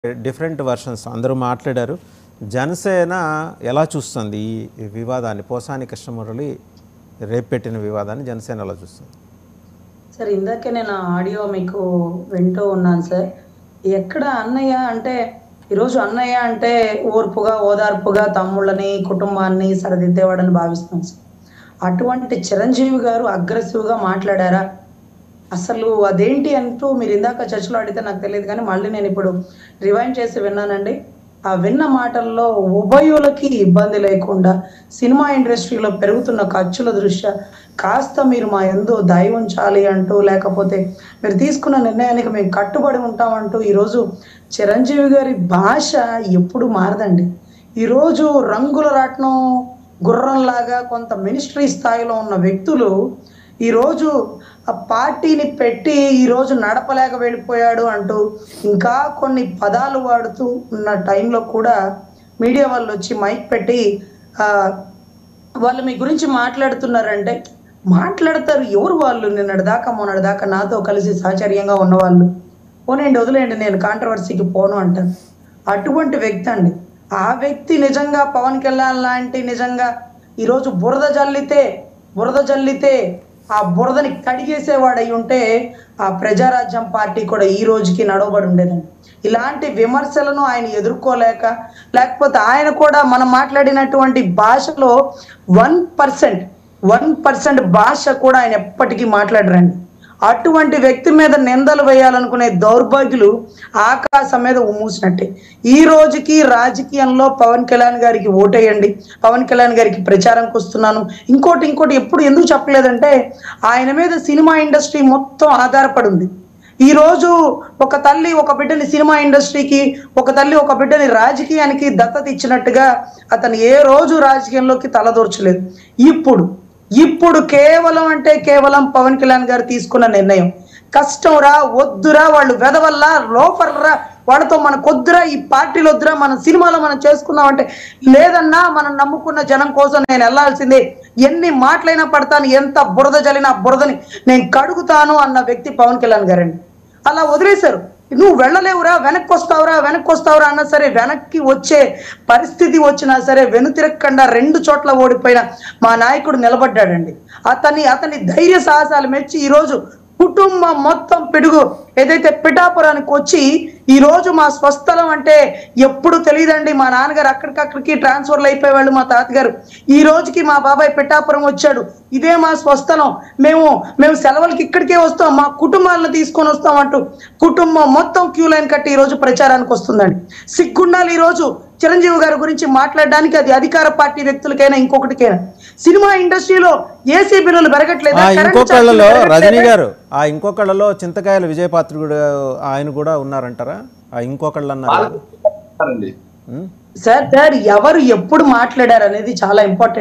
Different versions అందరూ మాట్లాడారు జనసేన ఎలా చూస్తుంది ఈ వివాదాన్ని పోసాని కృష్ణమురళి రేపు పెట్టిన వివాదాన్ని జనసేన ఎలా చూస్తుంది సార్ ఇందాకే నేను ఆ ఆడియో మీకు వింటూ ఉన్నాను సార్ ఎక్కడ అన్నయ్య అంటే ఈరోజు అన్నయ్య అంటే ఓర్పుగా ఓదార్పుగా తమ్ముళ్ళని కుటుంబాన్ని సరిదిద్దేవాడని భావిస్తున్నాం సార్ అటువంటి చిరంజీవి గారు అగ్రెసివ్గా మాట్లాడారా అసలు అదేంటి అంటూ మీరు ఇందాక చర్చలో అడిగితే నాకు తెలియదు కానీ మళ్ళీ నేను ఇప్పుడు రివైండ్ చేసి విన్నానండి ఆ విన్న మాటల్లో ఉభయులకి ఇబ్బంది లేకుండా సినిమా ఇండస్ట్రీలో పెరుగుతున్న ఖర్చుల దృష్ట్యా కాస్త మీరు మా ఎందు దయ ఉంచాలి అంటూ లేకపోతే మీరు తీసుకున్న నిర్ణయానికి మేము కట్టుబడి ఉంటామంటూ ఈరోజు చిరంజీవి గారి భాష ఎప్పుడు మారదండి ఈరోజు రంగుల రాట్నం గుర్రంలాగా కొంత మినిస్ట్రీ స్థాయిలో ఉన్న వ్యక్తులు ఈరోజు ఆ పార్టీని పెట్టి ఈరోజు నడపలేక వెళ్ళిపోయాడు అంటూ ఇంకా కొన్ని పదాలు వాడుతూ ఉన్న టైంలో కూడా మీడియా వాళ్ళు వచ్చి మైక్ పెట్టి ఆ, వాళ్ళు మీ గురించి మాట్లాడుతున్నారంటే మాట్లాడతారు ఎవరు వాళ్ళు నిన్నటి దాకా మొన్నటి దాకా నాతో కలిసి సహచర్యంగా ఉన్నవాళ్ళు పోనండి వదిలేయండి నేను కాంట్రవర్సీకి పోను అంటాను అటువంటి వ్యక్తి అండి ఆ వ్యక్తి నిజంగా పవన్ కళ్యాణ్ లాంటి నిజంగా ఈరోజు బురద జల్లితే బురద జల్లితే ఆ బురదని కడిగేసేవాడై ఉంటే ఆ ప్రజారాజ్యం పార్టీ కూడా ఈ రోజుకి నడవబడి ఉండేదండి ఇలాంటి విమర్శలను ఆయన ఎదుర్కోలేక లేకపోతే ఆయన కూడా మనం మాట్లాడినటువంటి భాషలో వన్ పర్సెంట్ వన్ పర్సెంట్ భాష కూడా ఆయన ఎప్పటికీ మాట్లాడరండి అటువంటి వ్యక్తి మీద నిందలు వేయాలనుకునే దౌర్భాగ్యులు ఆకాశం మీద ఉమ్మూసినట్టే ఈ రోజుకి రాజకీయంలో పవన్ కళ్యాణ్ గారికి ఓటేయండి పవన్ కళ్యాణ్ గారికి ప్రచారంకి వస్తున్నాను ఇంకోటి ఇంకోటి ఎప్పుడు ఎందుకు చెప్పలేదంటే ఆయన మీద సినిమా ఇండస్ట్రీ మొత్తం ఆధారపడి ఉంది ఈ రోజు ఒక తల్లి ఒక బిడ్డని సినిమా ఇండస్ట్రీకి ఒక తల్లి ఒక బిడ్డని రాజకీయానికి దత్తత ఇచ్చినట్టుగా అతను ఏ రోజు రాజకీయంలోకి తలదూర్చలేదు ఇప్పుడు ఇప్పుడు కేవలం అంటే కేవలం పవన్ కళ్యాణ్ గారు తీసుకున్న నిర్ణయం కష్టం రా వద్దురా వాళ్ళు వెదవల్లా లోపర్రా వాళ్ళతో మనకు వద్దురా ఈ పార్టీలు వద్దురా మన సినిమాలో మనం చేసుకుందాం అంటే లేదన్నా మనం నమ్ముకున్న జనం కోసం నేను వెళ్ళాల్సిందే ఎన్ని మాటలైనా పడతాను ఎంత బురద జల్లినా బురదని నేను కడుగుతాను అన్న వ్యక్తి పవన్ కళ్యాణ్ గారండి అలా వదిలేశారు నువ్వు వెళ్ళలేవురా వెనక్కి వస్తావురా వెనక్కి వస్తావురా అన్నా సరే వెనక్కి వచ్చే పరిస్థితి వచ్చినా సరే వెనుతిరగకుండా రెండు చోట్ల ఓడిపోయిన మా నాయకుడు నిలబడ్డాడండి అతని అతని ధైర్య సాహసాలు మెచ్చి ఈరోజు కుటుంబం మొత్తం పిడుగు ఏదైతే పిఠాపురానికి వచ్చి ఈ రోజు మా స్వస్థలం అంటే ఎప్పుడు తెలియదండి మా నాన్నగారు అక్కడికక్కడికి ట్రాన్స్ఫర్లు అయిపోయేవాళ్ళు మా తాతగారు ఈ రోజుకి మా బాబాయ్ పిఠాపురం వచ్చాడు ఇదే మా స్వస్థలం మేము మేము సెలవులకి ఇక్కడికే వస్తాం మా కుటుంబాలను తీసుకొని వస్తాం అంటూ కుటుంబం మొత్తం క్యూ లైన్ కట్టి ఈ రోజు ప్రచారానికి వస్తుందండి సిగ్గుండాలి ఈ రోజు చిరంజీవి గారి గురించి మాట్లాడడానికి అది అధికార పార్టీ వ్యక్తులకైనా ఇంకొకటికైనా సినిమా ఇండస్ట్రీలో ఏసీ బిల్లులు పెరగట్లేదా ఆ కరెంట్ ఇంకొకళ్ళలో ఛార్జీలు రజనీ పెరగట్లేదా? గారు ఆ ఇంకొకళ్ళలో చింతకాయల విజయపాత్రుడు ఆయన కూడా ఉన్నారంటారా ఆ ఇంకొకళ్ళు అన్నారు కదా? అండి ఉం? సార్ సార్ ఎవరు ఎప్పుడు మాట్లాడారు అనేది చాలా ఇంపార్టెంట్